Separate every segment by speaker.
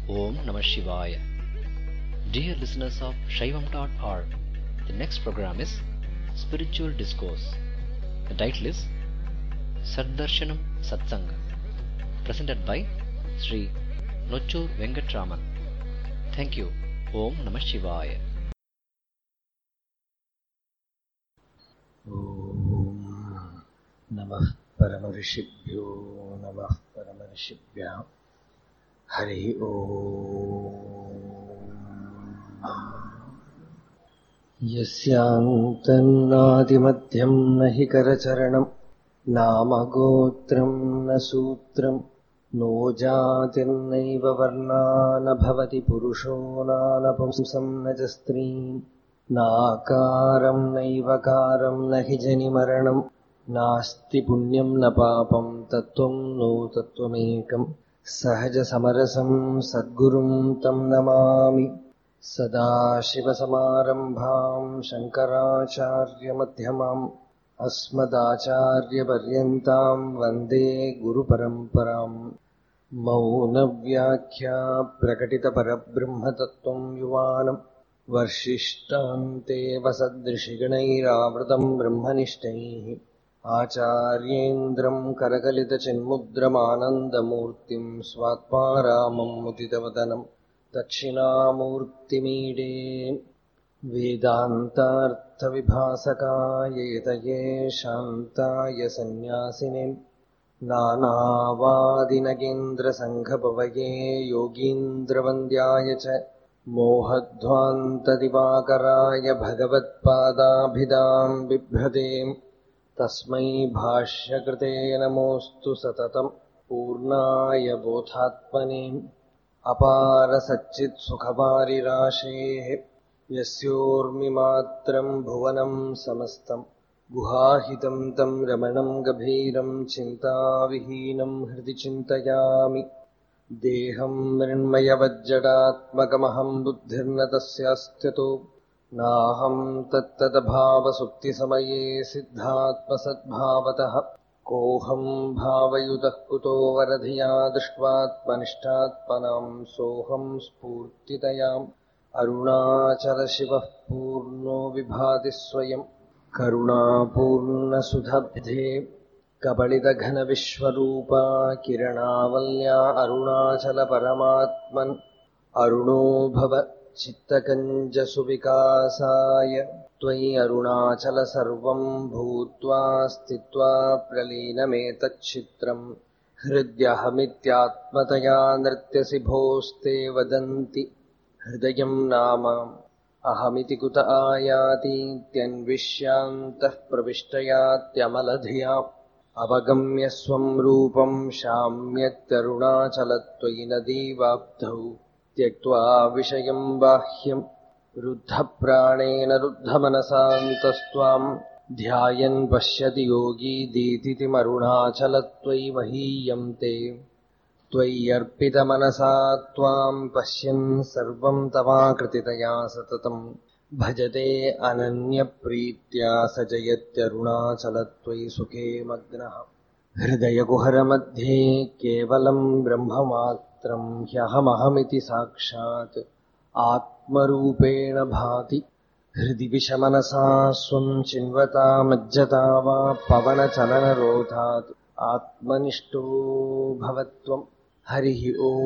Speaker 1: Om Namah Shivaya. Dear listeners of Shaivam.org, the next program is Spiritual Discourse. The title is Saddarshanam Satsanga, presented by Sri Nochur Venkatraman. Thank you. Om Namah Shivaya.
Speaker 2: ॐ नमः परमऋषिभ्यो नमः परमऋषिभ्यः हरिः ॐ यस्यान्तन्नादिमध्यं न हि करचरणम् नाम गोत्रम् न सूत्रम् no जातिर्नैव वर्णा न भवति पुरुषो नानपुंसम् न च स्त्रीम् नाकारम् नैवकारम् न हि जनिमरणम् नास्ति पुण्यम् न पापम् तत्त्वम् नो तत्त्वमेकम् सहजसमरसम् सद्गुरुम् तम् नमामि सदाशिवसमारम्भाम् शङ्कराचार्यमध्यमाम् अस्मदाचार्यपर्यन्ताम् वन्दे गुरुपरम्पराम् मौनव्याख्या प्रकटितपरब्रह्मतत्त्वम् युवानम् वर्षिष्टान्ते वसदृशिगणैरावृतम् ब्रह्मनिष्ठैः आचार्येन्द्रम् करकलितचिन्मुद्रमानन्दमूर्तिम् स्वात्मा रामम् मुदितवदनम् दक्षिणामूर्तिमीडे वेदान्तार्थविभासकाय यतये शान्ताय सन्न्यासिने नानावादिनगेन्द्रसङ्घपवये योगीन्द्रवन्द्याय च मोहध्वान्तदिवाकराय भगवत्पादाभिधाम् बिभ्रतीम् तस्मै भाष्यकृते नमोऽस्तु सततम् पूर्णाय बोधात्मने अपारसच्चित्सुखपारिराशेः यस्योर्मिमात्रम् भुवनम् समस्तम् गुहाहितम् तम् रमणम् गभीरम् चिन्ताविहीनम् हृदि चिन्तयामि देहम् मृण्मयवज्जडात्मकमहम् बुद्धिर्न तस्यास्त्यतो नाहम् तत्तदभावसुप्तिसमये सिद्धात्मसद्भावतः कोऽहम् भावयुतः कुतो वरधिया दृष्ट्वात्मनिष्ठात्मनाम् सोऽहम् स्फूर्तितयाम् अरुणाचलशिवः पूर्णो विभाति स्वयम् करुणापूर्णसुधब्धे कबलितघनविश्वरूपा किरणावल्या अरुणाचलपरमात्मन् अरुणो भव चित्तकञ्जसुविकासाय त्वयि अरुणाचल सर्वम् भूत्वा स्थित्वा प्रलीनमेतच्छित्रम् हृद्यहमित्यात्मतया नृत्यसि भोस्ते वदन्ति हृदयम् नाम अहमिति कुत आयातीत्यन्विष्यान्तः प्रविष्टयात्यमलधिया अवगम्य स्वम् रूपम् शाम्यत्यरुणाचलत्वयि नदीवाब्धौ त्यक्त्वा विषयम् बाह्यम् रुद्धप्राणेन रुद्धमनसान्तस्त्वाम् ध्यायन् पश्यति योगी दीतितिमरुणाचलत्वयि महीयम् ते त्वय्यर्पितमनसा त्वाम् पश्यन् सर्वम् तवाकृतितया सततम् भजते अनन्यप्रीत्या स जयत्यरुणाचलत्वयि सुखे मग्नः हृदयकुहरमध्ये केवलम् ब्रह्ममात्रम् ह्यहमहमिति साक्षात् आत्मरूपेण भाति हृदि विषमनसा स्वम् चिन्वता मज्जता वा पवनचलनरोधात् आत्मनिष्ठो भवत्वम् ഹരിഃ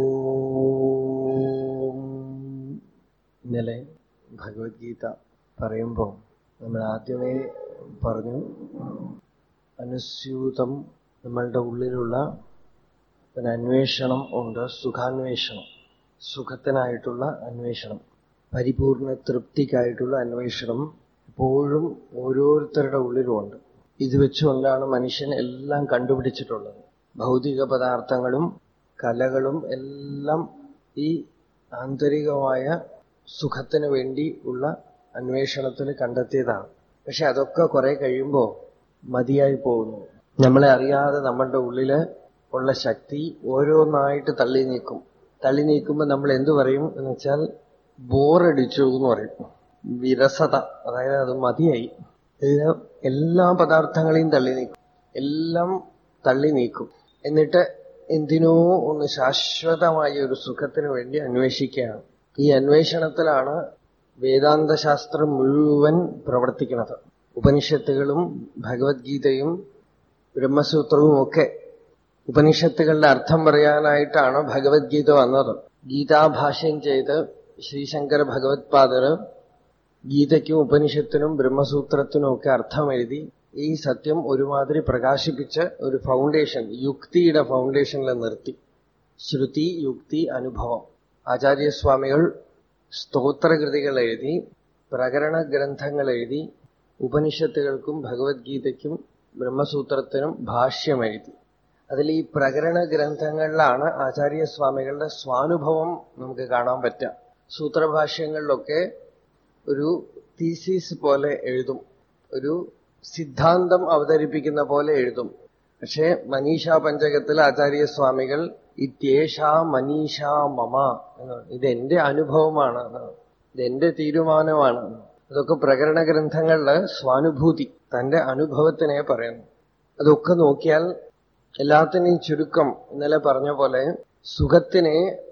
Speaker 2: ഓം ഇന്നലെ ഭഗവത്ഗീത പറയുമ്പോൾ നമ്മൾ ആദ്യമേ പറഞ്ഞു അനുസ്യൂതം നമ്മളുടെ ഉള്ളിലുള്ള ഒരു അന്വേഷണം ഉണ്ട് സുഖാന്വേഷണം സുഖത്തിനായിട്ടുള്ള അന്വേഷണം പരിപൂർണ തൃപ്തിക്കായിട്ടുള്ള അന്വേഷണം എപ്പോഴും ഓരോരുത്തരുടെ ഉള്ളിലുമുണ്ട് ഇത് വെച്ചുകൊണ്ടാണ് മനുഷ്യൻ എല്ലാം കണ്ടുപിടിച്ചിട്ടുള്ളത് ഭൗതിക പദാർത്ഥങ്ങളും കലകളും എല്ലാം ഈ ആന്തരികമായ സുഖത്തിന് വേണ്ടി ഉള്ള അന്വേഷണത്തിൽ കണ്ടെത്തിയതാണ് പക്ഷെ അതൊക്കെ കുറെ കഴിയുമ്പോൾ മതിയായി പോകുന്നു നമ്മളെ അറിയാതെ നമ്മളുടെ ഉള്ളില് ഉള്ള ശക്തി ഓരോന്നായിട്ട് തള്ളി നീക്കും തള്ളി നീക്കുമ്പോൾ നമ്മൾ എന്തു പറയും എന്ന് വെച്ചാൽ ബോറടിച്ചു എന്ന് പറയും വിരസത അതായത് അത് മതിയായി ഇത് എല്ലാ പദാർത്ഥങ്ങളെയും തള്ളി നീക്കും എല്ലാം തള്ളി നീക്കും എന്നിട്ട് എന്തിനോ ഒന്ന് ശാശ്വതമായ ഒരു സുഖത്തിന് വേണ്ടി അന്വേഷിക്കുകയാണ് ഈ അന്വേഷണത്തിലാണ് വേദാന്ത ശാസ്ത്രം മുഴുവൻ പ്രവർത്തിക്കുന്നത് ഉപനിഷത്തുകളും ഭഗവത്ഗീതയും ബ്രഹ്മസൂത്രവും ഒക്കെ ഉപനിഷത്തുകളുടെ അർത്ഥം പറയാനായിട്ടാണ് ഭഗവത്ഗീത വന്നത് ഗീതാഭാഷ്യം ചെയ്ത് ശ്രീശങ്കര ഭഗവത്പാദര് ഗീതയ്ക്കും ഉപനിഷത്തിനും ബ്രഹ്മസൂത്രത്തിനും ഒക്കെ അർത്ഥം എഴുതി ഈ സത്യം ഒരുമാതിരി പ്രകാശിപ്പിച്ച് ഒരു ഫൗണ്ടേഷൻ യുക്തിയുടെ ഫൗണ്ടേഷനിൽ നിർത്തി ശ്രുതി യുക്തി അനുഭവം ആചാര്യസ്വാമികൾ സ്തോത്രകൃതികൾ എഴുതി പ്രകരണ ഗ്രന്ഥങ്ങൾ എഴുതി ഉപനിഷത്തുകൾക്കും ഭഗവത്ഗീതയ്ക്കും ബ്രഹ്മസൂത്രത്തിനും ഭാഷ്യം എഴുതി അതിൽ ഈ പ്രകരണ ഗ്രന്ഥങ്ങളിലാണ് ആചാര്യസ്വാമികളുടെ സ്വാനുഭവം നമുക്ക് കാണാൻ പറ്റുക സൂത്രഭാഷ്യങ്ങളിലൊക്കെ ഒരു തീസീസ് പോലെ എഴുതും ഒരു സിദ്ധാന്തം അവതരിപ്പിക്കുന്ന പോലെ എഴുതും പക്ഷേ മനീഷാ പഞ്ചകത്തിൽ ആചാര്യസ്വാമികൾ ഇത്യേഷാ മനീഷ മമ എന്നാണ് ഇത് എന്റെ അനുഭവമാണ് എന്നാണ്. ഇത് എന്റെ തീരുമാനമാണ് അതൊക്കെ പ്രകരണ ഗ്രന്ഥങ്ങളില് സ്വാനുഭൂതി തന്റെ അനുഭവത്തിനെ പറയുന്നു അതൊക്കെ നോക്കിയാൽ എല്ലാത്തിനെയും ചുരുക്കം ഇന്നലെ പറഞ്ഞ പോലെ സുഖത്തിനെ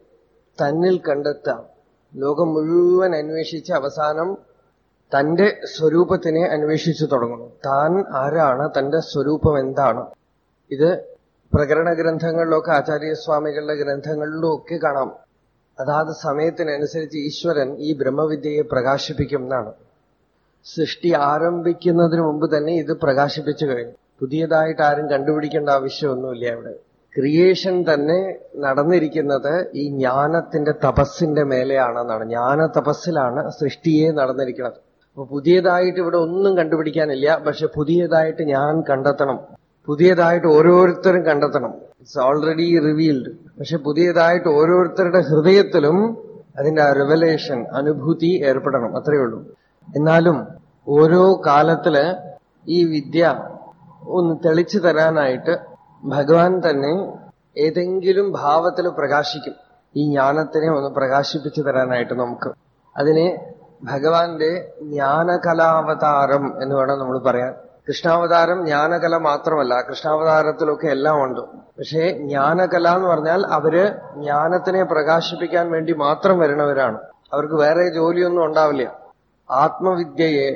Speaker 2: തന്നിൽ കണ്ടെത്താം ലോകം മുഴുവൻ അന്വേഷിച്ച് അവസാനം തന്റെ സ്വരൂപത്തിനെ അന്വേഷിച്ചു തുടങ്ങുന്നു താൻ ആരാണ് തന്റെ സ്വരൂപം എന്താണ് ഇത് പ്രകരണ ഗ്രന്ഥങ്ങളിലൊക്കെ ആചാര്യസ്വാമികളുടെ ഗ്രന്ഥങ്ങളിലും ഒക്കെ കാണാം അതാത് സമയത്തിനനുസരിച്ച് ഈശ്വരൻ ഈ ബ്രഹ്മവിദ്യയെ പ്രകാശിപ്പിക്കും എന്നാണ് സൃഷ്ടി ആരംഭിക്കുന്നതിന് മുമ്പ് തന്നെ ഇത് പ്രകാശിപ്പിച്ചു കഴിഞ്ഞു പുതിയതായിട്ട് ആരും കണ്ടുപിടിക്കേണ്ട ആവശ്യമൊന്നുമില്ല അവിടെ ക്രിയേഷൻ തന്നെ നടന്നിരിക്കുന്നത് ഈ ജ്ഞാനത്തിന്റെ തപസ്സിന്റെ മേലെയാണെന്നാണ് ജ്ഞാന തപസ്സിലാണ് സൃഷ്ടിയെ നടന്നിരിക്കുന്നത് അപ്പൊ പുതിയതായിട്ട് ഇവിടെ ഒന്നും കണ്ടുപിടിക്കാനില്ല പക്ഷെ പുതിയതായിട്ട് ഞാൻ കണ്ടെത്തണം പുതിയതായിട്ട് ഓരോരുത്തരും കണ്ടെത്തണം ഇറ്റ്സ് ഓൾറെഡി റിവീൽഡ് പക്ഷെ പുതിയതായിട്ട് ഓരോരുത്തരുടെ ഹൃദയത്തിലും അതിന്റെ റിവലേഷൻ അനുഭൂതി ഏർപ്പെടണം അത്രയേ ഉള്ളൂ എന്നാലും ഓരോ കാലത്തില് ഈ വിദ്യ ഒന്ന് തെളിച്ചു തരാനായിട്ട് ഭഗവാൻ തന്നെ ഏതെങ്കിലും ഭാവത്തിൽ പ്രകാശിക്കും ഈ ജ്ഞാനത്തിനെ ഒന്ന് പ്രകാശിപ്പിച്ചു തരാനായിട്ട് നമുക്ക് അതിനെ ഭഗവാന്റെ ജ്ഞാനകലാവതാരം എന്ന് വേണം നമ്മൾ പറയാൻ കൃഷ്ണാവതാരം ജ്ഞാനകല മാത്രമല്ല കൃഷ്ണാവതാരത്തിലൊക്കെ എല്ലാം ഉണ്ട് പക്ഷേ ജ്ഞാനകല എന്ന് പറഞ്ഞാൽ അവര് ജ്ഞാനത്തിനെ പ്രകാശിപ്പിക്കാൻ വേണ്ടി മാത്രം വരുന്നവരാണ് അവർക്ക് വേറെ ജോലിയൊന്നും ഉണ്ടാവില്ല ആത്മവിദ്യയെ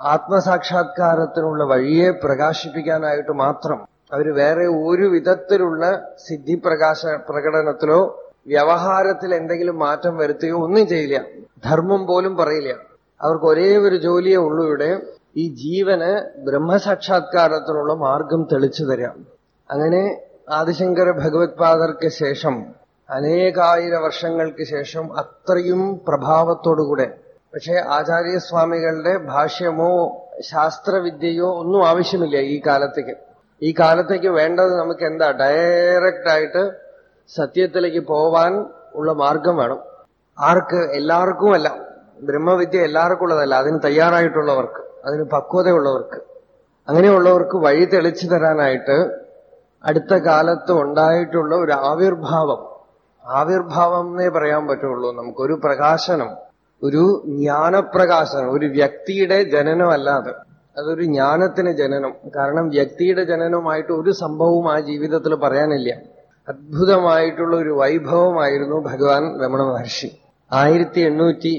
Speaker 2: ആത്മസാക്ഷാത്കാരത്തിനുള്ള വഴിയെ പ്രകാശിപ്പിക്കാനായിട്ട് മാത്രം അവർ വേറെ ഒരു വിധത്തിലുള്ള സിദ്ധി പ്രകാശ പ്രകടനത്തിലോ വ്യവഹാരത്തിൽ എന്തെങ്കിലും മാറ്റം വരുത്തുകയോ ഒന്നും ചെയ്യില്ല ധർമ്മം പോലും പറയില്ല അവർക്ക് ഒരേ ഒരു ജോലിയേ ഉള്ളൂ ഇവിടെ ഈ ജീവന് ബ്രഹ്മസാക്ഷാത്കാരത്തിനുള്ള മാർഗം തെളിച്ചു തരാം അങ്ങനെ ആദിശങ്കര ഭഗവത്പാദർക്ക് ശേഷം അനേകായിര വർഷങ്ങൾക്ക് ശേഷം അത്രയും പ്രഭാവത്തോടുകൂടെ പക്ഷെ ആചാര്യസ്വാമികളുടെ ഭാഷ്യമോ ശാസ്ത്രവിദ്യയോ ഒന്നും ആവശ്യമില്ല ഈ കാലത്തേക്ക് ഈ കാലത്തേക്ക് വേണ്ടത് നമുക്ക് എന്താ ഡയറക്റ്റ് ആയിട്ട് സത്യത്തിലേക്ക് പോവാൻ ഉള്ള മാർഗം വേണം ആർക്ക് എല്ലാവർക്കുമല്ല ബ്രഹ്മവിദ്യ എല്ലാവർക്കും ഉള്ളതല്ല അതിന് തയ്യാറായിട്ടുള്ളവർക്ക് അതിന് പക്വതയുള്ളവർക്ക് അങ്ങനെയുള്ളവർക്ക് വഴി തെളിച്ചു തരാനായിട്ട് അടുത്ത കാലത്ത് ഉണ്ടായിട്ടുള്ള ഒരു ആവിർഭാവം ആവിർഭാവം എന്നേ പറയാൻ പറ്റുള്ളൂ നമുക്കൊരു പ്രകാശനം ഒരു ജ്ഞാനപ്രകാശനം ഒരു വ്യക്തിയുടെ ജനനമല്ലാതെ അതൊരു ജ്ഞാനത്തിന് ജനനം കാരണം വ്യക്തിയുടെ ജനനമായിട്ട് ഒരു സംഭവവും ആ ജീവിതത്തിൽ പറയാനില്ല അദ്ഭുതമായിട്ടുള്ള ഒരു വൈഭവമായിരുന്നു ഭഗവാൻ രമണ മഹർഷി ആയിരത്തി എണ്ണൂറ്റി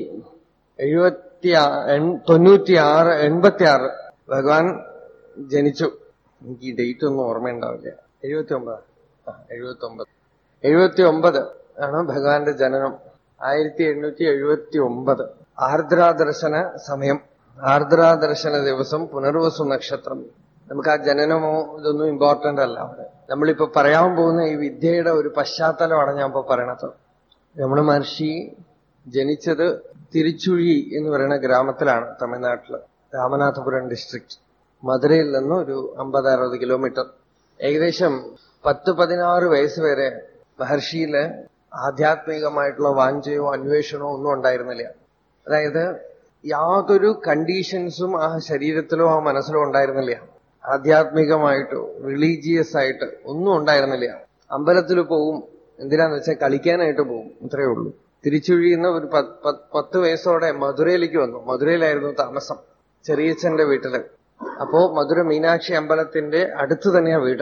Speaker 2: എഴുപത്തി തൊണ്ണൂറ്റി ആറ് എൺപത്തി ആറ് ഭഗവാൻ ജനിച്ചു എനിക്ക് ഈ ഡേറ്റ് ഒന്നും ഓർമ്മയുണ്ടാവില്ല എഴുപത്തി ഒമ്പത് ആ എഴുപത്തി ഒമ്പത് എഴുപത്തി ഒമ്പത് ആണ് ഭഗവാന്റെ ജനനം ആയിരത്തി എണ്ണൂറ്റി എഴുപത്തി ഒമ്പത് ആർദ്രാദർശന സമയം ആർദ്രാദർശന ദിവസം പുനർവസു നക്ഷത്രം നമുക്ക് ആ ജനനമോ ഇതൊന്നും ഇമ്പോർട്ടന്റ് അല്ല അവിടെ നമ്മളിപ്പോ പറയാൻ പോകുന്ന ഈ വിദ്യയുടെ ഒരു പശ്ചാത്തലമാണ് ഞാൻ ഇപ്പൊ പറയണത് രമണ മഹർഷി ജനിച്ചത് തിരുച്ചുഴി എന്ന് പറയുന്ന ഗ്രാമത്തിലാണ് തമിഴ്നാട്ടില് രാമനാഥപുരം ഡിസ്ട്രിക്ട് മധുരയിൽ നിന്ന് ഒരു അമ്പത് അറുപത് കിലോമീറ്റർ ഏകദേശം പത്ത് പതിനാറ് വയസ്സ് വരെ മഹർഷിയില് ആധ്യാത്മികമായിട്ടുള്ള വാഞ്ചയോ അന്വേഷണമോ ഒന്നും ഉണ്ടായിരുന്നില്ല അതായത് യാതൊരു കണ്ടീഷൻസും ആ ശരീരത്തിലോ ആ മനസ്സിലോ ഉണ്ടായിരുന്നില്ല ആധ്യാത്മികമായിട്ടോ റിലീജിയസ് ആയിട്ട് ഒന്നും ഉണ്ടായിരുന്നില്ല അമ്പലത്തിൽ പോവും എന്തിനാന്ന് വെച്ചാൽ കളിക്കാനായിട്ട് പോവും ഇത്രയേ ഉള്ളൂ തിരിച്ചൊഴിയുന്ന ഒരു പത്ത് വയസ്സോടെ മധുരയിലേക്ക് വന്നു മധുരയിലായിരുന്നു താമസം ചെറിയച്ഛന്റെ വീട്ടില് അപ്പോ മധുര മീനാക്ഷി അമ്പലത്തിന്റെ അടുത്ത് തന്നെയാ വീട്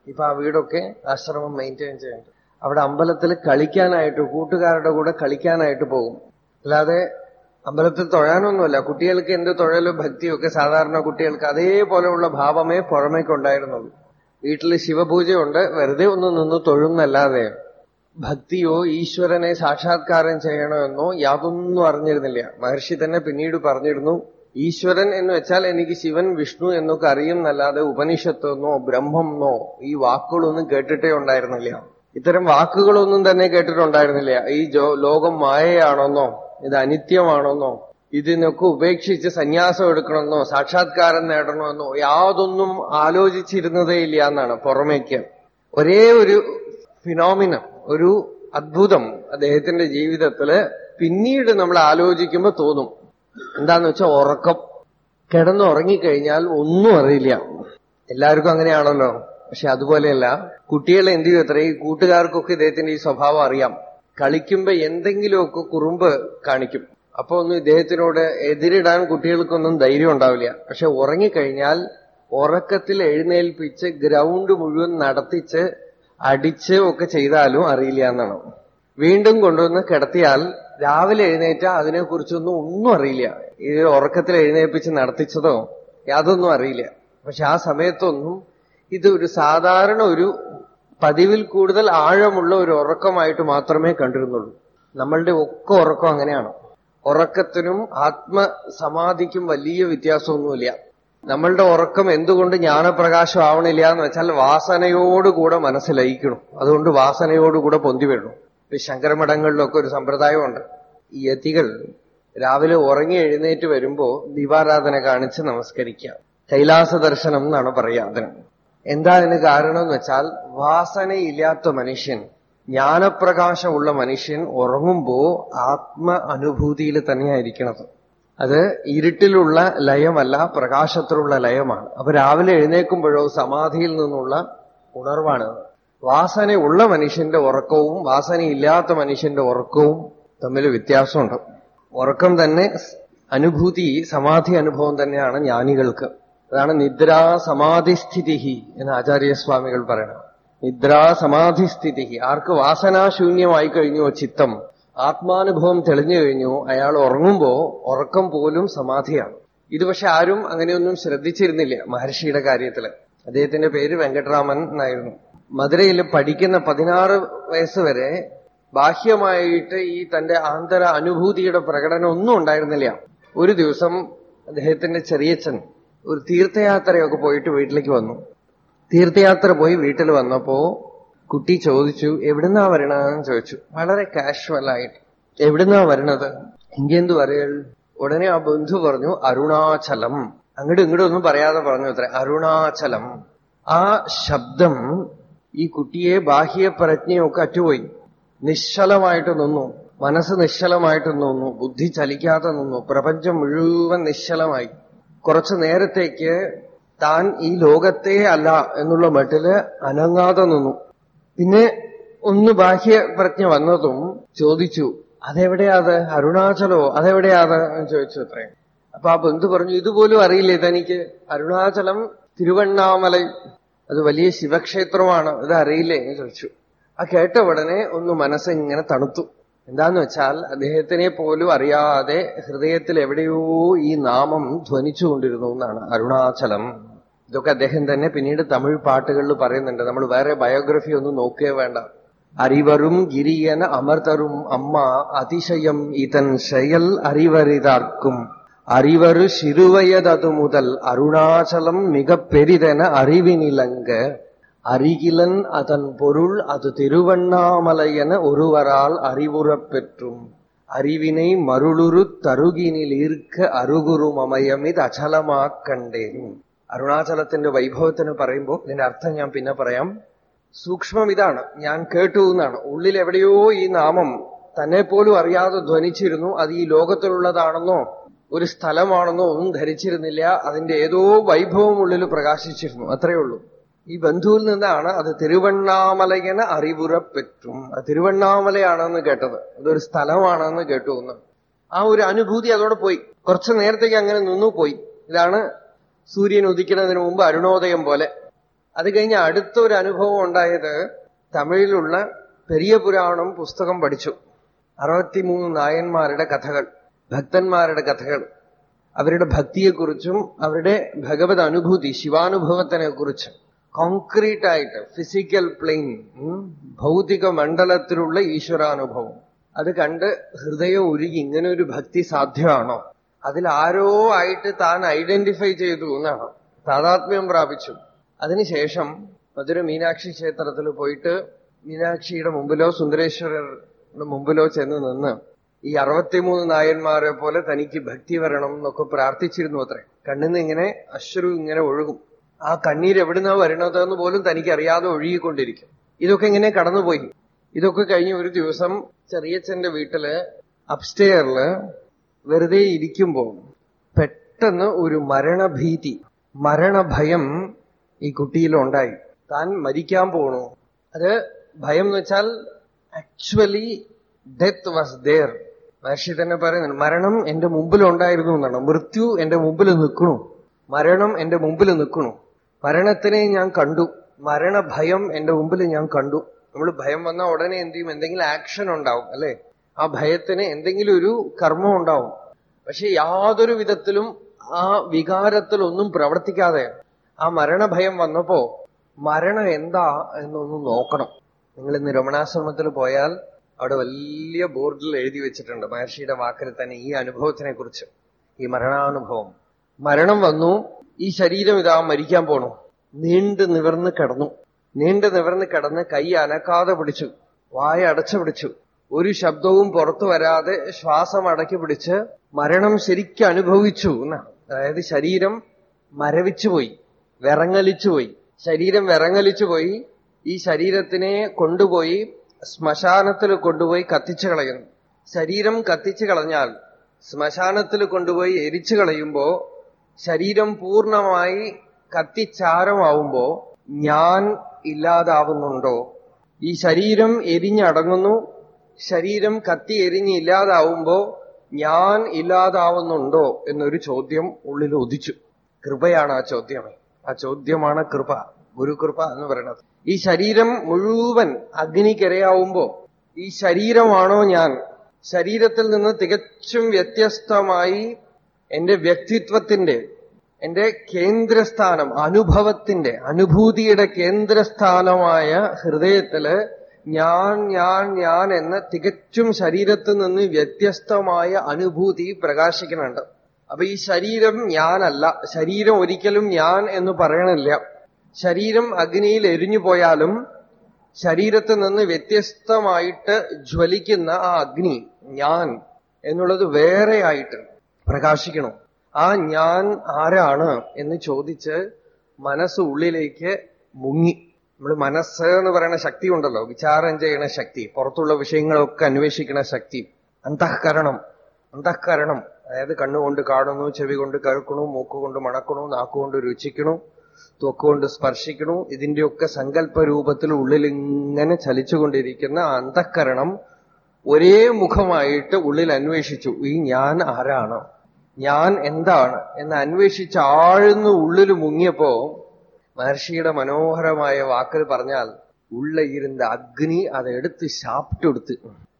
Speaker 2: ഇപ്പൊ ആ വീടൊക്കെ ആശ്രമം മെയിൻറ്റെയിൻ ചെയ്യുന്നുണ്ട് അവിടെ അമ്പലത്തിൽ കളിക്കാനായിട്ട് കൂട്ടുകാരുടെ കൂടെ കളിക്കാനായിട്ട് പോകും അല്ലാതെ അമ്പലത്തിൽ തൊഴാനൊന്നുമല്ല കുട്ടികൾക്ക് എന്ത് തൊഴലും ഭക്തിയും ഒക്കെ സാധാരണ കുട്ടികൾക്ക് അതേപോലെയുള്ള ഭാവമേ പുറമേക്കുണ്ടായിരുന്നുള്ളൂ വീട്ടിൽ ശിവപൂജയുണ്ട് വെറുതെ ഒന്ന് നിന്ന് തൊഴുന്നല്ലാതെ ഭക്തിയോ ഈശ്വരനെ സാക്ഷാത്കാരം ചെയ്യണമെന്നോ യാതൊന്നും അറിഞ്ഞിരുന്നില്ല മഹർഷി തന്നെ പിന്നീട് പറഞ്ഞിരുന്നു ഈശ്വരൻ എന്ന് വെച്ചാൽ എനിക്ക് ശിവൻ വിഷ്ണു എന്നൊക്കെ അറിയുന്നല്ലാതെ ഉപനിഷത്തെന്നോ ബ്രഹ്മെന്നോ ഈ വാക്കുകളൊന്നും കേട്ടിട്ടേ ഉണ്ടായിരുന്നില്ല ഇത്തരം വാക്കുകളൊന്നും തന്നെ കേട്ടിട്ടുണ്ടായിരുന്നില്ല ഈ ജോ- ലോകം മായയാണെന്നോ ഇത് അനിത്യമാണെന്നോ ഇതിനൊക്കെ ഉപേക്ഷിച്ച് സന്യാസം എടുക്കണമെന്നോ സാക്ഷാത്കാരം നേടണമെന്നോ യാതൊന്നും ആലോചിച്ചിരുന്നതേ ഇല്ല എന്നാണ് പുറമേക്ക് ഒരേ ഒരു ഫിനോമിനം ഒരു അദ്ഭുതം അദ്ദേഹത്തിന്റെ ജീവിതത്തില് പിന്നീട് നമ്മൾ ആലോചിക്കുമ്പോൾ തോന്നും എന്താന്ന് വെച്ചാൽ ഉറക്കം കിടന്ന് ഉറങ്ങിക്കഴിഞ്ഞാൽ ഒന്നും അറിയില്ല എല്ലാവർക്കും അങ്ങനെയാണല്ലോ പക്ഷെ അതുപോലെയല്ല കുട്ടികളെ എന്ത് ചെയ്യും അത്ര ഈ കൂട്ടുകാർക്കൊക്കെ ഇദ്ദേഹത്തിന്റെ ഈ സ്വഭാവം അറിയാം കളിക്കുമ്പോ എന്തെങ്കിലുമൊക്കെ കുറുമ്പ് കാണിക്കും അപ്പൊ ഒന്നും ഇദ്ദേഹത്തിനോട് എതിരിടാൻ കുട്ടികൾക്കൊന്നും ധൈര്യം ഉണ്ടാവില്ല പക്ഷെ ഉറങ്ങിക്കഴിഞ്ഞാൽ ഉറക്കത്തിൽ എഴുന്നേൽപ്പിച്ച് ഗ്രൗണ്ട് മുഴുവൻ നടത്തിച്ച് അടിച്ച് ഒക്കെ ചെയ്താലും അറിയില്ല എന്നാണ് വീണ്ടും കൊണ്ടുവന്ന് കിടത്തിയാൽ രാവിലെ എഴുന്നേറ്റ അതിനെക്കുറിച്ചൊന്നും ഒന്നും അറിയില്ല ഇത് ഉറക്കത്തിൽ എഴുന്നേൽപ്പിച്ച് നടത്തിച്ചതോ യാതൊന്നും അറിയില്ല പക്ഷെ ആ സമയത്തൊന്നും ഇത് ഒരു സാധാരണ ഒരു പതിവിൽ കൂടുതൽ ആഴമുള്ള ഒരു ഉറക്കമായിട്ട് മാത്രമേ കണ്ടിരുന്നുള്ളൂ നമ്മളുടെ ഒക്കെ ഉറക്കം അങ്ങനെയാണ് ഉറക്കത്തിനും ആത്മസമാധിക്കും വലിയ വ്യത്യാസമൊന്നുമില്ല നമ്മളുടെ ഉറക്കം എന്തുകൊണ്ട് ജ്ഞാനപ്രകാശം ആവണില്ല എന്ന് വെച്ചാൽ വാസനയോടുകൂടെ മനസ്സ് ലയിക്കണം അതുകൊണ്ട് വാസനയോടുകൂടെ പൊന്തി വീഴണം ഇപ്പൊ ശങ്കരമഠങ്ങളിലൊക്കെ ഒരു സമ്പ്രദായമുണ്ട് ഈ യതികൾ രാവിലെ ഉറങ്ങി എഴുന്നേറ്റ് വരുമ്പോ ദീപാരാധന കാണിച്ച് നമസ്കരിക്കാം കൈലാസ ദർശനം എന്നാണ് പറയുക അതിന് എന്താ അതിന് കാരണം എന്ന് വെച്ചാൽ വാസനയില്ലാത്ത മനുഷ്യൻ ജ്ഞാനപ്രകാശമുള്ള മനുഷ്യൻ ഉറങ്ങുമ്പോ ആത്മ അനുഭൂതിയിൽ തന്നെയായിരിക്കണത് അത് ഇരുട്ടിലുള്ള ലയമല്ല പ്രകാശത്തിലുള്ള ലയമാണ് അപ്പൊ രാവിലെ എഴുന്നേൽക്കുമ്പോഴോ സമാധിയിൽ നിന്നുള്ള ഉണർവാണ് വാസനയുള്ള മനുഷ്യന്റെ ഉറക്കവും വാസനയില്ലാത്ത മനുഷ്യന്റെ ഉറക്കവും തമ്മിൽ വ്യത്യാസമുണ്ട് ഉറക്കം തന്നെ അനുഭൂതി സമാധി അനുഭവം തന്നെയാണ് ജ്ഞാനികൾക്ക് അതാണ് നിദ്രാ സമാധിസ്ഥിതി എന്ന് ആചാര്യസ്വാമികൾ പറയണം നിദ്രാ സമാധിസ്ഥിതി ആർക്ക് വാസനാശൂന്യമായി കഴിഞ്ഞോ ചിത്തം ആത്മാനുഭവം തെളിഞ്ഞു കഴിഞ്ഞു അയാൾ ഉറങ്ങുമ്പോ ഉറക്കം പോലും സമാധിയാണ് ഇത് പക്ഷെ ആരും അങ്ങനെയൊന്നും ശ്രദ്ധിച്ചിരുന്നില്ല മഹർഷിയുടെ കാര്യത്തില് അദ്ദേഹത്തിന്റെ പേര് വെങ്കട്ടരാമൻ എന്നായിരുന്നു മധുരയിൽ പഠിക്കുന്ന പതിനാറ് വയസ്സ് വരെ ബാഹ്യമായിട്ട് ഈ തന്റെ ആന്തര അനുഭൂതിയുടെ പ്രകടനം ഒന്നും ഉണ്ടായിരുന്നില്ല ഒരു ദിവസം അദ്ദേഹത്തിന്റെ ചെറിയച്ഛൻ ഒരു തീർത്ഥയാത്രയൊക്കെ പോയിട്ട് വീട്ടിലേക്ക് വന്നു തീർത്ഥയാത്ര പോയി വീട്ടിൽ വന്നപ്പോ കുട്ടി ചോദിച്ചു എവിടുന്നാ വരണതെന്ന് ചോദിച്ചു വളരെ കാഷ്വൽ ആയിട്ട് എവിടുന്നാ വരണത് ഇങ്ങെന്തു പറയൽ ഉടനെ ആ ബന്ധു പറഞ്ഞു അരുണാചലം അങ്ങോട്ടും ഇങ്ങോട്ടും ഒന്നും പറയാതെ പറഞ്ഞു അത്ര അരുണാചലം ആ ശബ്ദം ഈ കുട്ടിയെ ബാഹ്യ പ്രജ്ഞയൊക്കെ അറ്റുപോയി നിശ്ചലമായിട്ട് നിന്നു മനസ്സ് നിശ്ചലമായിട്ട് നിന്നു ബുദ്ധി ചലിക്കാതെ നിന്നു പ്രപഞ്ചം മുഴുവൻ നിശ്ചലമായി കുറച്ചു നേരത്തേക്ക് താൻ ഈ ലോകത്തെ അല്ല എന്നുള്ള മട്ടില് അനങ്ങാതെ നിന്നു പിന്നെ ഒന്ന് ബാഹ്യ പ്രജ്ഞ വന്നതും ചോദിച്ചു അതെവിടെയാത് അരുണാചലോ അതെവിടെയാത് എന്ന് ചോദിച്ചു അത്രേ അപ്പൊ ആ ബന്ധു പറഞ്ഞു ഇതുപോലും അറിയില്ലേ തനിക്ക് അരുണാചലം തിരുവണ്ണാമലൈ അത് വലിയ ശിവക്ഷേത്രമാണ് ഇത് അറിയില്ലേ എന്ന് ചോദിച്ചു ആ കേട്ട ഉടനെ ഒന്ന് മനസ്സ് ഇങ്ങനെ തണുത്തു എന്താന്ന് വെച്ചാൽ അദ്ദേഹത്തിനെ പോലും അറിയാതെ ഹൃദയത്തിൽ എവിടെയോ ഈ നാമം ധ്വനിച്ചുകൊണ്ടിരുന്നു എന്നാണ് അരുണാചലം ഇതൊക്കെ അദ്ദേഹം തന്നെ പിന്നീട് തമിഴ് പാട്ടുകളിൽ പറയുന്നുണ്ട് നമ്മൾ വേറെ ബയോഗ്രഫി ഒന്നും നോക്കേ വേണ്ട അറിവരും ഗിരിയന അമർതരും അമ്മ അതിശയം ഇതൻ செயல் அறிவரிதார்க்கும் அறிவரு சிறுவயதது முதல் அருணாச்சலம் மிக பெரிதென அறிவினிலங்க அருகிலன் அதன் பொருள் அது திருவண்ணாமலை என ஒருவரால் அறிவுறப் பெற்றும் அறிவினை மருளுரு തരുകിനിൽ ഈർക്ക അരുകുറും അമയമിത് അചലമാക് കണ്ടേൻ അരുണാചലത്തിന്റെ വൈഭവത്തിന് പറയുമ്പോൾ ഇതിന്റെ അർത്ഥം ഞാൻ പിന്നെ പറയാം സൂക്ഷ്മം ഇതാണ് ഞാൻ കേട്ടു എന്നാണ് ഉള്ളിൽ എവിടെയോ ഈ നാമം തന്നെ പോലും അറിയാതെ ധ്വനിച്ചിരുന്നു അത് ഈ ലോകത്തിലുള്ളതാണെന്നോ ഒരു സ്ഥലമാണെന്നോ ഒന്നും ധരിച്ചിരുന്നില്ല അതിന്റെ ഏതോ വൈഭവം ഉള്ളിൽ പ്രകാശിച്ചിരുന്നു അത്രയേ ഉള്ളൂ ഈ ബന്ധുവിൽ നിന്നാണ് അത് തിരുവണ്ണാമലയന അറിവുറപ്പെറ്റും അത് തിരുവണ്ണാമലയാണെന്ന് കേട്ടത് അതൊരു സ്ഥലമാണെന്ന് കേട്ടു എന്ന് ആ ഒരു അനുഭൂതി അതോടെ പോയി കുറച്ചു നേരത്തേക്ക് അങ്ങനെ നിന്നു പോയി ഇതാണ് സൂര്യൻ ഉദിക്കുന്നതിന് മുമ്പ് അരുണോദയം പോലെ അത് കഴിഞ്ഞ് അടുത്ത ഒരു അനുഭവം ഉണ്ടായത് തമിഴിലുള്ള പെരിയ പുരാണം പുസ്തകം പഠിച്ചു അറുപത്തിമൂന്ന് നായന്മാരുടെ കഥകൾ ഭക്തന്മാരുടെ കഥകൾ അവരുടെ ഭക്തിയെക്കുറിച്ചും അവരുടെ ഭഗവത് അനുഭൂതി ശിവാനുഭവത്തിനെ കുറിച്ചും കോൺക്രീറ്റ് ആയിട്ട് ഫിസിക്കൽ പ്ലെയിൻ ഭൗതിക മണ്ഡലത്തിലുള്ള ഈശ്വരാനുഭവം അത് കണ്ട് ഹൃദയം ഉരുകി ഇങ്ങനെ ഒരു ഭക്തി സാധ്യമാണോ അതിൽ ആരോ ആയിട്ട് താൻ ഐഡന്റിഫൈ ചെയ്തു എന്നാണ് താതാത്മ്യം പ്രാപിച്ചു അതിനുശേഷം മധുര മീനാക്ഷി ക്ഷേത്രത്തിൽ പോയിട്ട് മീനാക്ഷിയുടെ മുമ്പിലോ സുന്ദരേശ്വരരുടെ മുമ്പിലോ ചെന്ന് നിന്ന് ഈ അറുപത്തിമൂന്ന് നായന്മാരെ പോലെ തനിക്ക് ഭക്തി വരണം എന്നൊക്കെ പ്രാർത്ഥിച്ചിരുന്നു അത്രേ കണ്ണിന്ന് ഇങ്ങനെ അശ്രു ഇങ്ങനെ ഒഴുകും ആ കണ്ണീര് എവിടുന്നാ വരണതെന്ന് പോലും തനിക്ക് അറിയാതെ ഒഴുകിക്കൊണ്ടിരിക്കും ഇതൊക്കെ ഇങ്ങനെ കടന്നുപോയി ഇതൊക്കെ കഴിഞ്ഞ് ഒരു ദിവസം ചെറിയച്ഛന്റെ വീട്ടില് അപ്സ്റ്റെയറില് വെറുതെ ഇരിക്കുമ്പോ പെട്ടെന്ന് ഒരു മരണഭീതി മരണഭയം ഈ കുട്ടിയിലുണ്ടായി താൻ മരിക്കാൻ പോണു അത് ഭയം എന്ന് വെച്ചാൽ actually death was there Maharshi തന്നെ പറയുന്നുണ്ട് മരണം എന്റെ മുമ്പിൽ ഉണ്ടായിരുന്നു എന്നാണ് മൃത്യു എന്റെ മുമ്പിൽ നിൽക്കണു മരണം എന്റെ മുമ്പിൽ നിൽക്കണു മരണത്തിനെ ഞാൻ കണ്ടു മരണഭയം എന്റെ മുമ്പിൽ ഞാൻ കണ്ടു നമ്മൾ ഭയം വന്നാൽ ഉടനെ എന്ത് ചെയ്യും എന്തെങ്കിലും ആക്ഷൻ ഉണ്ടാവും അല്ലെ ആ ഭയത്തിന് എന്തെങ്കിലും ഒരു കർമ്മം ഉണ്ടാവും പക്ഷെ യാതൊരു വിധത്തിലും ആ വികാരത്തിലൊന്നും പ്രവർത്തിക്കാതെ ആ മരണഭയം വന്നപ്പോ മരണം എന്താ എന്നൊന്ന് നോക്കണം നിങ്ങൾ ഇന്ന് രമണാശ്രമത്തിൽ പോയാൽ അവിടെ വലിയ ബോർഡിൽ എഴുതി വെച്ചിട്ടുണ്ട് മഹർഷിയുടെ വാക്കിൽ തന്നെ ഈ അനുഭവത്തിനെ കുറിച്ച് ഈ മരണാനുഭവം മരണം വന്നു ഈ ശരീരം ഇതാ മരിക്കാൻ പോണു നീണ്ടു നിവർന്ന് കിടന്നു നീണ്ടു നിവർന്ന് കിടന്ന് കൈ അനക്കാതെ പിടിച്ചു വായ അടച്ചു പിടിച്ചു ഒരു ശബ്ദവും പുറത്തു വരാതെ ശ്വാസം അടക്കി പിടിച്ച് മരണം ശരിക്കും അനുഭവിച്ചു എന്നാണ് അതായത് ശരീരം മരവിച്ചുപോയി വിറങ്ങലിച്ചുപോയി ശരീരം വിറങ്ങലിച്ചുപോയി ഈ ശരീരത്തിനെ കൊണ്ടുപോയി ശ്മശാനത്തിൽ കൊണ്ടുപോയി കത്തിച്ചു കളയുന്നു ശരീരം കത്തിച്ചു കളഞ്ഞാൽ ശ്മശാനത്തിൽ കൊണ്ടുപോയി എരിച്ചു കളയുമ്പോ ശരീരം പൂർണ്ണമായി കത്തിച്ചാരമാവുമ്പോ ഞാൻ ഇല്ലാതാവുന്നുണ്ടോ ഈ ശരീരം എരിഞ്ഞടങ്ങുന്നു ശരീരം കത്തി എരിഞ്ഞ് ഇല്ലാതാവുമ്പോ ഞാൻ ഇല്ലാതാവുന്നുണ്ടോ എന്നൊരു ചോദ്യം ഉള്ളിൽ ഉദിച്ചു കൃപയാണ് ആ ചോദ്യം ആ ചോദ്യമാണ് കൃപ ഗുരുകൃപ എന്ന് പറയുന്നത് ഈ ശരീരം മുഴുവൻ അഗ്നിക്കിരയാവുമ്പോ ഈ ശരീരമാണോ ഞാൻ ശരീരത്തിൽ നിന്ന് തികച്ചും വ്യത്യസ്തമായി എന്റെ വ്യക്തിത്വത്തിന്റെ എന്റെ കേന്ദ്രസ്ഥാനം അനുഭവത്തിന്റെ അനുഭൂതിയുടെ കേന്ദ്രസ്ഥാനമായ ഹൃദയത്തില് ഞാൻ ഞാൻ ഞാൻ എന്ന തികച്ചും ശരീരത്തിൽ നിന്ന് വ്യത്യസ്തമായ അനുഭൂതി പ്രകാശിക്കുന്നുണ്ട് അപ്പൊ ഈ ശരീരം ഞാനല്ല ശരീരം ഒരിക്കലും ഞാൻ എന്ന് പറയണില്ല ശരീരം അഗ്നിയിൽ എരിഞ്ഞു പോയാലും ശരീരത്തിൽ നിന്ന് വ്യത്യസ്തമായിട്ട് ജ്വലിക്കുന്ന ആ അഗ്നി ഞാൻ എന്നുള്ളത് വേറെയായിട്ട് പ്രകാശിക്കണം ആ ഞാൻ ആരാണ് എന്ന് ചോദിച്ച് മനസ്സ് ഉള്ളിലേക്ക് മുങ്ങി നമ്മൾ മനസ്സ് എന്ന് പറയുന്ന ശക്തി ഉണ്ടല്ലോ വിചാരം ചെയ്യണ ശക്തി പുറത്തുള്ള വിഷയങ്ങളൊക്കെ അന്വേഷിക്കണ ശക്തി അന്തഃകരണം അന്തഃകരണം അതായത് കണ്ണുകൊണ്ട് കാണുന്നു ചെവി കൊണ്ട് കേൾക്കണു മൂക്കുകൊണ്ട് മണക്കണു നാക്കുകൊണ്ട് രുചിക്കണു ത്വക്കുകൊണ്ട് സ്പർശിക്കണു ഇതിന്റെയൊക്കെ സങ്കല്പ രൂപത്തിൽ ഉള്ളിൽ ഇങ്ങനെ ചലിച്ചുകൊണ്ടിരിക്കുന്ന അന്തഃകരണം ഒരേ മുഖമായിട്ട് ഉള്ളിൽ അന്വേഷിച്ചു ഈ ഞാൻ ആരാണ് ഞാൻ എന്താണ് എന്ന് അന്വേഷിച്ച് ആഴ്ന്ന് ഉള്ളിൽ മുങ്ങിയപ്പോ മഹർഷിയുടെ മനോഹരമായ വാക്കിൽ പറഞ്ഞാൽ ഉള്ള ഇരുന്ന അഗ്നി അതെടുത്ത് ശാപ്റ്റെടുത്ത്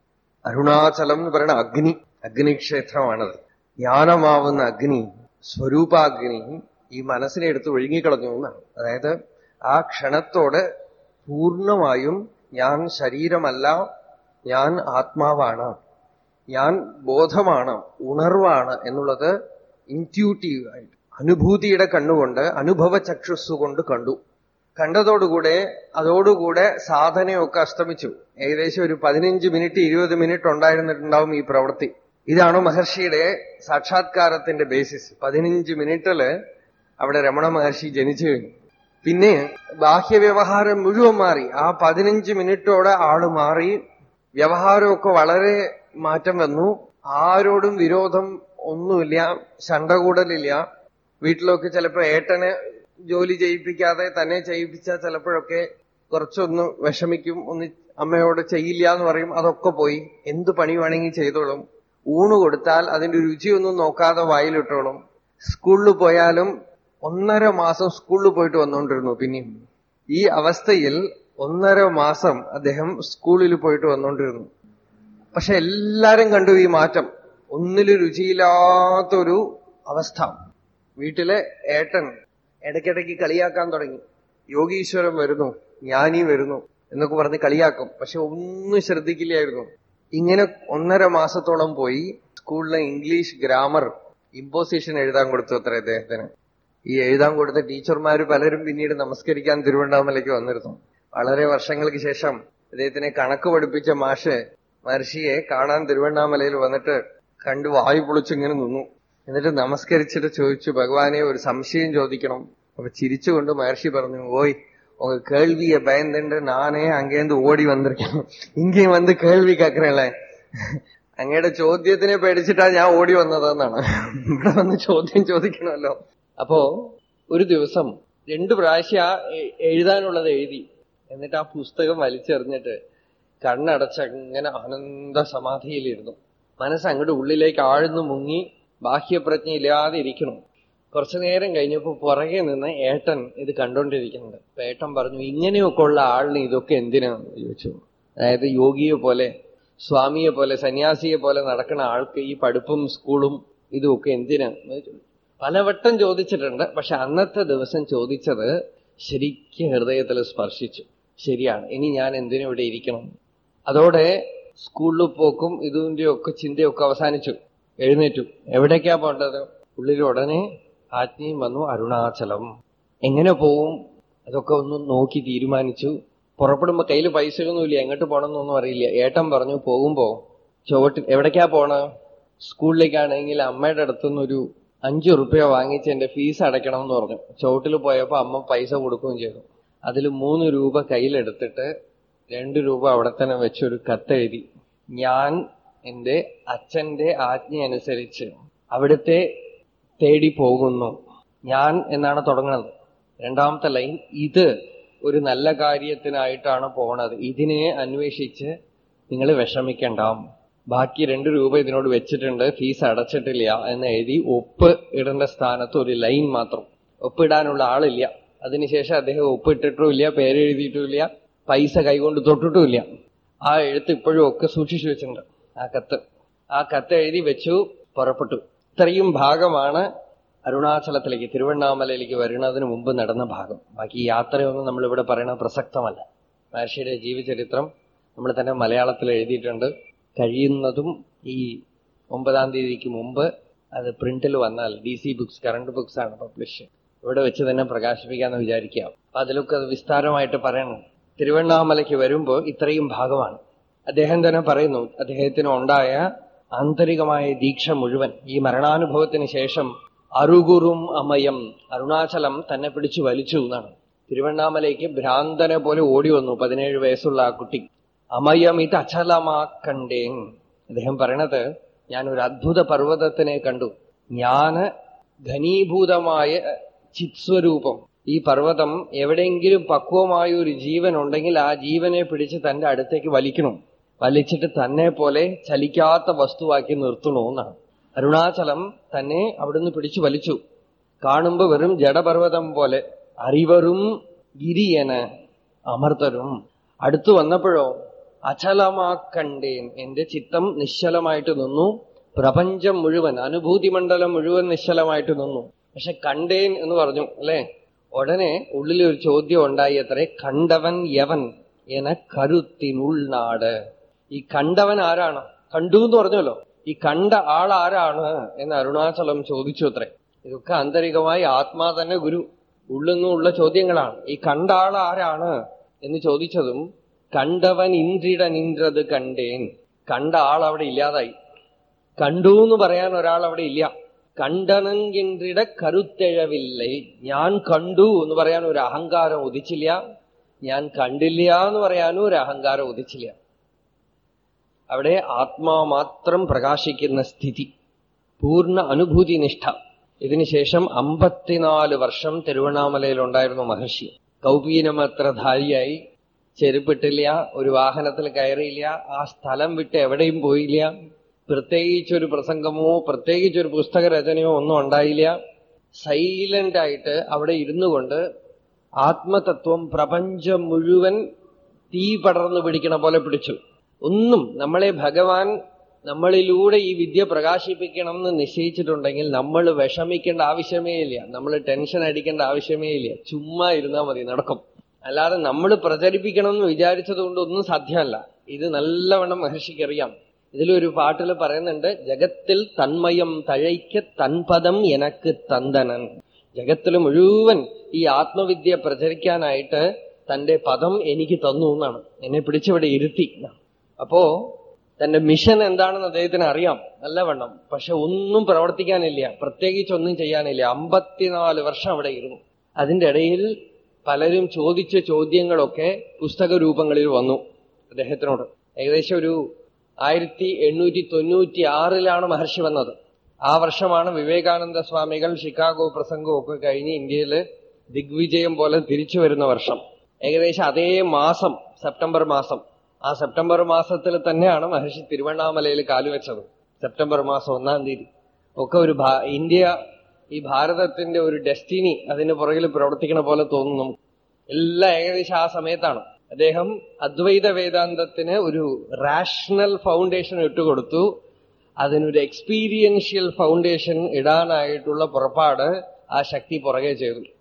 Speaker 2: അരുണാചലം എന്ന് പറയുന്ന അഗ്നി അഗ്നിക്ഷേത്രമാണത് ജ്ഞാനമാവുന്ന അഗ്നി സ്വരൂപാഗ്നി ഈ മനസ്സിനെ എടുത്ത് ഒഴുങ്ങിക്കളഞ്ഞു എന്നാണ് അതായത് ആ ക്ഷണത്തോട് പൂർണ്ണമായും ഞാൻ ശരീരമല്ല ഞാൻ ആത്മാവാണ് ഞാൻ ബോധമാണ് ഉണർവാണ് എന്നുള്ളത് ഇൻറ്റ്യൂട്ടീവ് ആയിട്ട് അനുഭൂതിയുടെ കണ്ണുകൊണ്ട് അനുഭവ ചക്ഷുസ്സുകൊണ്ട് കണ്ടു കണ്ടതോടുകൂടെ അതോടുകൂടെ സാധനയൊക്കെ അസ്തമിച്ചു ഏകദേശം ഒരു പതിനഞ്ച് മിനിറ്റ് ഇരുപത് മിനിറ്റ് ഉണ്ടായിരുന്നിട്ടുണ്ടാവും ഈ പ്രവൃത്തി ഇതാണ് മഹർഷിയുടെ സാക്ഷാത്കാരത്തിന്റെ ബേസിസ് പതിനഞ്ച് മിനിറ്റില് അവിടെ രമണ മഹർഷി ജനിച്ചു കഴിഞ്ഞു പിന്നെ ബാഹ്യവ്യവഹാരം മുഴുവൻ മാറി ആ പതിനഞ്ച് മിനിറ്റോടെ ആള് മാറി വ്യവഹാരമൊക്കെ വളരെ മാറ്റം വന്നു ആരോടും വിരോധം ഒന്നുമില്ല ശണ്ടകൂടലില്ല വീട്ടിലൊക്കെ ചിലപ്പോ ഏട്ടന് ജോലി ചെയ്യിപ്പിക്കാതെ തന്നെ ചെയ്യിപ്പിച്ചാൽ ചിലപ്പോഴൊക്കെ കുറച്ചൊന്ന് വിഷമിക്കും ഒന്ന് അമ്മയോട് ചെയ്യില്ല എന്ന് പറയും അതൊക്കെ പോയി എന്ത് പണി വേണമെങ്കിൽ ചെയ്തോളും ഊണ് കൊടുത്താൽ അതിന്റെ രുചിയൊന്നും നോക്കാതെ വായിലിട്ടോളും സ്കൂളിൽ പോയാലും ഒന്നര മാസം സ്കൂളിൽ പോയിട്ട് വന്നുകൊണ്ടിരുന്നു പിന്നെയും ഈ അവസ്ഥയിൽ ഒന്നര മാസം അദ്ദേഹം സ്കൂളിൽ പോയിട്ട് വന്നുകൊണ്ടിരുന്നു പക്ഷെ എല്ലാരും കണ്ടു ഈ മാറ്റം ഒന്നിലും രുചിയില്ലാത്തൊരു അവസ്ഥ വീട്ടിലെ ഏട്ടൻ ഇടയ്ക്കിടയ്ക്ക് കളിയാക്കാൻ തുടങ്ങി യോഗീശ്വരൻ വരുന്നു ജ്ഞാനി വരുന്നു എന്നൊക്കെ പറഞ്ഞ് കളിയാക്കും പക്ഷെ ഒന്നും ശ്രദ്ധിക്കില്ലായിരുന്നു ഇങ്ങനെ ഒന്നര മാസത്തോളം പോയി സ്കൂളിലെ ഇംഗ്ലീഷ് ഗ്രാമർ ഇമ്പോസിഷൻ എഴുതാൻ കൊടുത്തു അത്ര അദ്ദേഹത്തിന് ഈ എഴുതാൻ കൊടുത്ത ടീച്ചർമാര് പലരും പിന്നീട് നമസ്കരിക്കാൻ തിരുവണ്ണാമലയ്ക്ക് വന്നിരുന്നു വളരെ വർഷങ്ങൾക്ക് ശേഷം അദ്ദേഹത്തിനെ കണക്ക് പഠിപ്പിച്ച മാഷ് മഹർഷിയെ കാണാൻ തിരുവണ്ണാമലയിൽ വന്നിട്ട് കണ്ടു വായു പൊളിച്ചിങ്ങനെ നിന്നു എന്നിട്ട് നമസ്കരിച്ചിട്ട് ചോദിച്ചു ഭഗവാനെ ഒരു സംശയം ചോദിക്കണം അപ്പൊ ചിരിച്ചുകൊണ്ട് മഹർഷി പറഞ്ഞു ഓയ് உங்க கேள்விய பயந்துட்டு நானே அங்கேருந்து ஓடி வந்திருக்கேன் இங்கேயும் வந்து கேள்வி കേൾക്കണല്ലേ അങ്ങയുടെ ചോദ്യത്തിനെ പേടിച്ചിട്ടാ ഞാൻ ഓടി വന്നതെന്നാണ് ഇവിടെ വന്ന് ചോദ്യം ചോദിക്കണമല്ലോ അപ്പോ ഒരു ദിവസം രണ്ടു പ്രാവശ്യം ആ എ- എഴുതാനുള്ളത് എഴുതി എന്നിട്ട് ആ പുസ്തകം വലിച്ചെറിഞ്ഞിട്ട് കണ്ണടച്ച് അങ്ങനെ ആനന്ദ സമാധിയിലിരുന്നു മനസ്സ് അങ്ങോട്ട് ഉള്ളിലേക്ക് ആഴ്ന്നു മുങ്ങി ബാഹ്യപ്രജ്ഞയില്ലാതെ ഇരിക്കണം കുറച്ചു നേരം കഴിഞ്ഞപ്പോ പുറകെ നിന്ന് ഏട്ടൻ ഇത് കണ്ടോണ്ടിരിക്കുന്നുണ്ട് അപ്പൊ ഏട്ടൻ പറഞ്ഞു ഇങ്ങനെയൊക്കെ ഉള്ള ആളിന് ഇതൊക്കെ എന്തിനാന്ന് ചോദിച്ചു അതായത് യോഗിയെ പോലെ സ്വാമിയെ പോലെ സന്യാസിയെ പോലെ നടക്കുന്ന ആൾക്ക് ഈ പഠിപ്പും സ്കൂളും ഇതുമൊക്കെ എന്തിനാ എന്ന് ചോദിച്ചു. പലവട്ടം ചോദിച്ചിട്ടുണ്ട് പക്ഷെ അന്നത്തെ ദിവസം ചോദിച്ചത് ശരിക്കും ഹൃദയത്തിൽ സ്പർശിച്ചു ശരിയാണ് ഇനി ഞാൻ എന്തിനും ഇവിടെ ഇരിക്കണം അതോടെ സ്കൂളിൽ പോക്കും ഇതിന്റെ ഒക്കെ ചിന്തയൊക്കെ അവസാനിച്ചു എഴുന്നേറ്റു എവിടേക്കാ പോണ്ടത് ഉള്ളിൽ ഉടനെ ആജ്ഞയും വന്നു അരുണാചലം എങ്ങനെ പോവും അതൊക്കെ ഒന്ന് നോക്കി തീരുമാനിച്ചു പുറപ്പെടുമ്പോ കയ്യിൽ പൈസയൊന്നുമില്ല എങ്ങോട്ട് പോകണമെന്നൊന്നും അറിയില്ല ഏട്ടൻ പറഞ്ഞു പോകുമ്പോ ചുവട്ടിൽ എവിടേക്കാ പോണ സ്കൂളിലേക്കാണെങ്കിൽ അമ്മയുടെ അടുത്തുനിന്നൊരു അഞ്ചു റുപ്യ വാങ്ങിച്ച് എന്റെ ഫീസ് അടയ്ക്കണം എന്ന് പറഞ്ഞു ചുവട്ടിൽ പോയപ്പോ അമ്മ പൈസ കൊടുക്കുകയും ചെയ്തു അതിൽ മൂന്ന് രൂപ കയ്യിലെടുത്തിട്ട് രണ്ട് രൂപ അവിടെ തന്നെ വെച്ചൊരു കത്തെഴുതി ഞാൻ എന്റെ അച്ഛന്റെ ആജ്ഞ അനുസരിച്ച് അവിടുത്തെ തേടി പോകുന്നു ഞാൻ എന്നാണ് തുടങ്ങുന്നത് രണ്ടാമത്തെ ലൈൻ ഇത് ഒരു നല്ല കാര്യത്തിനായിട്ടാണ് പോണത് ഇതിനെ അന്വേഷിച്ച് നിങ്ങൾ വിഷമിക്കണ്ടാം ബാക്കി രണ്ട് രൂപ ഇതിനോട് വെച്ചിട്ടുണ്ട് ഫീസ് അടച്ചിട്ടില്ല എന്ന് എഴുതി ഒപ്പ് ഇടേണ്ട സ്ഥാനത്ത് ഒരു ലൈൻ മാത്രം ഒപ്പിടാനുള്ള ആളില്ല അതിനുശേഷം അദ്ദേഹം ഒപ്പിട്ടിട്ടുമില്ല പേരെഴുതിയിട്ടുമില്ല പൈസ കൈകൊണ്ട് തൊട്ടിട്ടുമില്ല ആ എഴുത്ത് ഇപ്പോഴും ഒക്കെ സൂക്ഷിച്ചു വെച്ചിട്ടുണ്ട് ആ കത്ത് ആ കത്ത് എഴുതി വെച്ചു പുറപ്പെട്ടു ഇത്രയും ഭാഗമാണ് അരുണാചലത്തിലേക്ക് തിരുവണ്ണാമലയിലേക്ക് വരുന്നതിന് മുമ്പ് നടന്ന ഭാഗം ബാക്കി ഈ യാത്രയൊന്നും നമ്മൾ ഇവിടെ പറയണ പ്രസക്തമല്ല മഹർഷിയുടെ ജീവചരിത്രം നമ്മൾ തന്നെ മലയാളത്തിൽ എഴുതിയിട്ടുണ്ട് കഴിയുന്നതും ഈ ഒമ്പതാം തീയതിക്ക് മുമ്പ് അത് പ്രിന്റിൽ വന്നാൽ D C books current books ആണ് പബ്ലിഷ് ഇവിടെ വെച്ച് തന്നെ പ്രകാശിപ്പിക്കാന്ന് വിചാരിക്കാം അപ്പൊ അതിലൊക്കെ അത് വിസ്താരമായിട്ട് പറയണം തിരുവണ്ണാമലയ്ക്ക് വരുമ്പോൾ ഇത്രയും ഭാഗമാണ് അദ്ദേഹം തന്നെ പറയുന്നു അദ്ദേഹത്തിന് ഉണ്ടായ ആന്തരികമായ ദീക്ഷ മുഴുവൻ ഈ മരണാനുഭവത്തിന് ശേഷം അറുകുറും അമയം അരുണാചലം തന്നെ പിടിച്ചു വലിച്ചു എന്നാണ് തിരുവണ്ണാമലയ്ക്ക് ഭ്രാന്തനെ പോലെ ഓടി വന്നു പതിനേഴ് വയസ്സുള്ള ആ കുട്ടി അമയം ഇത് അചലമാക്കണ്ടേൻ അദ്ദേഹം പറയണത് ഞാൻ ഒരു അദ്ഭുത പർവ്വതത്തിനെ കണ്ടു ഞാന് ഘനീഭൂതമായ ചിത്സ്വരൂപം ഈ പർവ്വതം എവിടെയെങ്കിലും പക്വമായ ഒരു ജീവൻ ഉണ്ടെങ്കിൽ ആ ജീവനെ പിടിച്ച് തന്റെ അടുത്തേക്ക് വലിക്കണം വലിച്ചിട്ട് തന്നെ പോലെ ചലിക്കാത്ത വസ്തുവാക്കി നിർത്തണോ എന്നാണ് അരുണാചലം തന്നെ അവിടുന്ന് പിടിച്ചു വലിച്ചു കാണുമ്പോ വെറും ജഡപർവ്വതം പോലെ അറിവറും ഗിരിയന അമർത്തരും അടുത്തു വന്നപ്പോഴോ അചലമാക്കണ്ടേൻ എന്റെ ചിത്തം നിശ്ചലമായിട്ട് നിന്നു പ്രപഞ്ചം മുഴുവൻ അനുഭൂതി മണ്ഡലം മുഴുവൻ നിശ്ചലമായിട്ട് നിന്നു പക്ഷെ കണ്ടേൻ എന്ന് പറഞ്ഞു അല്ലെ ഉടനെ ഉള്ളിൽ ഒരു ചോദ്യം ഉണ്ടായി അത്രേ കണ്ടവൻ യവൻ എന കരുത്തിനുൾനാട് ഈ കണ്ടവൻ ആരാണ് കണ്ടു എന്ന് പറഞ്ഞല്ലോ ഈ കണ്ട ആൾ ആരാണ് എന്ന് അരുണാചലം ചോദിച്ചു അത്രേ ഇതൊക്കെ ആന്തരികമായി ആത്മാ തന്നെ ഗുരു ഉള്ളുന്നുള്ള ചോദ്യങ്ങളാണ് ഈ കണ്ട ആൾ ആരാണ് എന്ന് ചോദിച്ചതും കണ്ടവൻ ഇന്ദ്രിടനിന്ദ്രത് കണ്ടേൻ കണ്ട ആൾ അവിടെ ഇല്ലാതായി കണ്ടു എന്ന് പറയാൻ ഒരാൾ അവിടെ ഇല്ല കണ്ടനൻ എന്റിട കരുത്തെഴവില്ലേ ഞാൻ കണ്ടു എന്ന് പറയാൻ ഒരു അഹങ്കാരം ഉദിച്ചില്ല ഞാൻ കണ്ടില്ല എന്ന് പറയാനും ഒരു അഹങ്കാരം ഉദിച്ചില്ല അവിടെ ആത്മാ മാത്രം പ്രകാശിക്കുന്ന സ്ഥിതി പൂർണ്ണ അനുഭൂതി നിഷ്ഠ ഇതിനുശേഷം അമ്പത്തിനാല് വർഷം തിരുവണ്ണാമലയിൽ ഉണ്ടായിരുന്നു മഹർഷി കൗപീനമത്രധാരിയായി ചെരുപ്പിട്ടില്ല ഒരു വാഹനത്തിൽ കയറിയില്ല ആ സ്ഥലം വിട്ട് എവിടെയും പോയില്ല പ്രത്യേകിച്ചൊരു പ്രസംഗമോ പ്രത്യേകിച്ചൊരു പുസ്തക രചനയോ ഒന്നും ഉണ്ടായില്ല സൈലന്റ് ആയിട്ട് അവിടെ ഇരുന്നു കൊണ്ട് ആത്മതത്വം പ്രപഞ്ചം മുഴുവൻ തീ പടർന്നു പിടിക്കണ പോലെ പിടിച്ചു ഒന്നും നമ്മളെ ഭഗവാൻ നമ്മളിലൂടെ ഈ വിദ്യ പ്രകാശിപ്പിക്കണം എന്ന് നിശ്ചയിച്ചിട്ടുണ്ടെങ്കിൽ നമ്മൾ വിഷമിക്കേണ്ട ആവശ്യമേ ഇല്ല നമ്മൾ ടെൻഷൻ അടിക്കേണ്ട ആവശ്യമേ ഇല്ല ചുമ്മാ ഇരുന്നാൽ മതി നടക്കും അല്ലാതെ നമ്മൾ പ്രചരിപ്പിക്കണം എന്ന് വിചാരിച്ചത് കൊണ്ട് ഒന്നും സാധ്യമല്ല ഇത് നല്ലവണ്ണം മഹർഷിക്ക് അറിയാം ഇതിലൊരു പാട്ടിൽ പറയുന്നുണ്ട് ജഗത്തിൽ തന്മയം തഴയ്ക്ക് തൻപദം എനക്ക് തന്തനൻ ജഗത്തിൽ മുഴുവൻ ഈ ആത്മവിദ്യ പ്രചരിക്കാനായിട്ട് തന്റെ പദം എനിക്ക് തന്നു എന്നാണ് എന്നെ പിടിച്ചിവിടെ ഇരുത്തി അപ്പോ തന്റെ മിഷൻ എന്താണെന്ന് അദ്ദേഹത്തിന് അറിയാം നല്ലവണ്ണം പക്ഷെ ഒന്നും പ്രവർത്തിക്കാനില്ല പ്രത്യേകിച്ച് ഒന്നും ചെയ്യാനില്ല അമ്പത്തിനാല് വർഷം അവിടെ ഇരുന്നു അതിന്റെ ഇടയിൽ പലരും ചോദിച്ച ചോദ്യങ്ങളൊക്കെ പുസ്തക രൂപങ്ങളിൽ വന്നു അദ്ദേഹത്തിനോട് ഏകദേശം ഒരു ആയിരത്തി എണ്ണൂറ്റി തൊണ്ണൂറ്റി ആറിലാണ് മഹർഷി വന്നത് ആ വർഷമാണ് വിവേകാനന്ദ സ്വാമികൾ ഷിക്കാഗോ പ്രസംഗവും ഒക്കെ കഴിഞ്ഞ് ഇന്ത്യയിൽ ദിഗ്വിജയം പോലെ തിരിച്ചു വരുന്ന വർഷം ഏകദേശം അതേ മാസം സെപ്റ്റംബർ മാസം ആ സെപ്റ്റംബർ മാസത്തിൽ തന്നെയാണ് മഹർഷി തിരുവണ്ണാമലയിൽ കാലുവെച്ചത് സെപ്റ്റംബർ മാസം ഒന്നാം തീയതി ഒക്കെ ഒരു ഇന്ത്യ ഈ ഭാരതത്തിന്റെ ഒരു ഡെസ്റ്റിനി അതിന് പുറകിൽ പ്രവർത്തിക്കണ പോലെ തോന്നുന്നു എല്ലാം ഏകദേശം ആ സമയത്താണ് അദ്ദേഹം അദ്വൈത വേദാന്തത്തിന് ഒരു റാഷണൽ ഫൗണ്ടേഷൻ ഇട്ടുകൊടുത്തു അതിനൊരു എക്സ്പീരിയൻഷ്യൽ ഫൗണ്ടേഷൻ ഇടാനായിട്ടുള്ള പുറപ്പാട് ആ ശക്തി പുറകെ ചെയ്തു